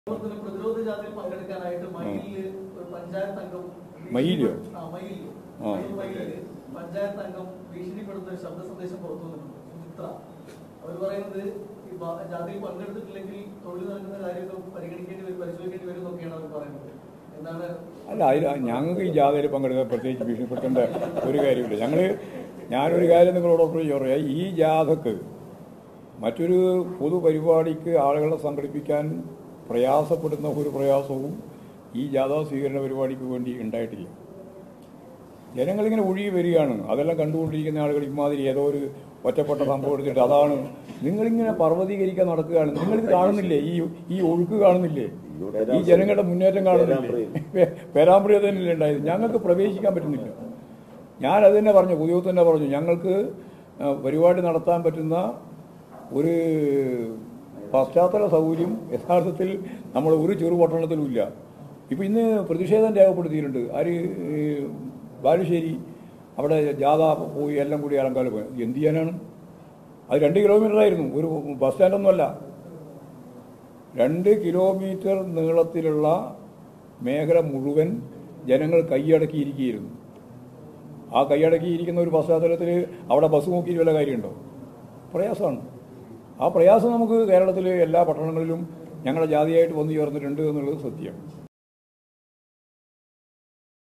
അതുപോലെ തന്നെ പ്രതിരോധ ജാഥയിൽ പങ്കെടുക്കാനായിട്ട് മയിലില് ഒരു പഞ്ചായത്ത് അംഗം മയിലിലോ? ആ, മയിലില്. ആ. മയിൽ മയിലില് പഞ്ചായത്ത് അംഗം ഭീഷണിപ്പെടുന്ന ഒരു ശബ്ദ സന്ദേശം പുറത്തു വന്നിട്ടുണ്ട് ചിത്ര അവർ പറയുന്നത് ഈ ബ- ജാഥയിൽ പങ്കെടുത്തിട്ടില്ലെങ്കിൽ തൊഴിൽ നൽകുന്ന കാര്യമൊക്കെ പരിഗണിക്കേണ്ടി വരും പരിശോധിക്കേണ്ടി വരും എന്നൊക്കെയാണ് അവർ പറയുന്നത് എന്താണ് അല്ല അതിൽ ഞങ്ങൾക്ക് ഈ ജാഥയിൽ പങ്കെടുക്കാൻ പ്രത്യേകിച്ച് ഭീഷണിപ്പെടുത്തേണ്ട ഒരു കാര്യമില്ല ഞങ്ങൾ ഞാനൊരു കാര്യം നിങ്ങളോട് പറയാം ഈ ജാഥക്ക് മറ്റൊരു പൊതുപരിപാടിക്ക് ആളുകളെ സംഘടിപ്പിക്കാൻ പ്രയാസപ്പെടുന്ന ഒരു പ്രയാസവും ഈ ജാഥാ സ്വീകരണ പരിപാടിക്ക് വേണ്ടി ഉണ്ടായിട്ടില്ല ജനങ്ങളിങ്ങനെ ഒഴുകി വരികയാണ് അതെല്ലാം കണ്ടുകൊണ്ടിരിക്കുന്ന ആളുകൾ ഇമാതിരി ഏതോ ഒരു ഒറ്റപ്പെട്ട സംഭവം എടുത്തിട്ട് അതാണ് നിങ്ങളിങ്ങനെ പർവ്വതീകരിക്കാൻ നടക്കുകയാണ് നിങ്ങളിത് കാണുന്നില്ലേ ഈ ഈ ഒഴുക്ക് കാണുന്നില്ലേ ഈ ജനങ്ങളുടെ മുന്നേറ്റം കാണുന്നില്ലേ പേ- പേരാമ്പ്ര തന്നെയല്ലേ ഉണ്ടായത് ഞങ്ങൾക്ക് പ്രവേശിക്കാൻ പറ്റുന്നില്ല ഞാൻ അത് തന്നെ പറഞ്ഞു പുതിയ തന്നെ പറഞ്ഞു ഞങ്ങൾക്ക് ആ, പരിപാടി നടത്താൻ പറ്റുന്ന ഒരു പശ്ചാത്തല സൗകര്യം യഥാർത്ഥത്തിൽ നമ്മൾ ഒരു ചെറുപട്ടണത്തിലും ഇല്ല ഇപ്പം ഇന്ന് പ്രതിഷേധം രേഖപ്പെടുത്തിയിട്ടുണ്ട് ആര് ഈ ബാലുശ്ശേരി അവിടെ ജാഥ പോയി എല്ലാം കൂടി അലങ്കാലം പോയി എന്ത് ചെയ്യാനാണ് അത് രണ്ട് കിലോമീറ്റർ ആയിരുന്നു ഒരു ബസ് സ്റ്റാൻഡൊന്നുമല്ല രണ്ട് കിലോമീറ്റർ നീളത്തിലുള്ള മേഖല മുഴുവൻ ജനങ്ങൾ കൈയടക്കിയിരിക്കുകയായിരുന്നു ആ കൈയടക്കിയിരിക്കുന്ന ഒരു പശ്ചാത്തലത്തിൽ അവിടെ ബസ് നോക്കി വല്ല കാര്യമുണ്ടോ പ്രയാസമാണ് ആ പ്രയാസം നമുക്ക് കേരളത്തിലെ എല്ലാ പട്ടണങ്ങളിലും ഞങ്ങളുടെ ജാതിയായിട്ട് വന്നു ചേർന്നിട്ടുണ്ട് എന്നുള്ളത് സത്യം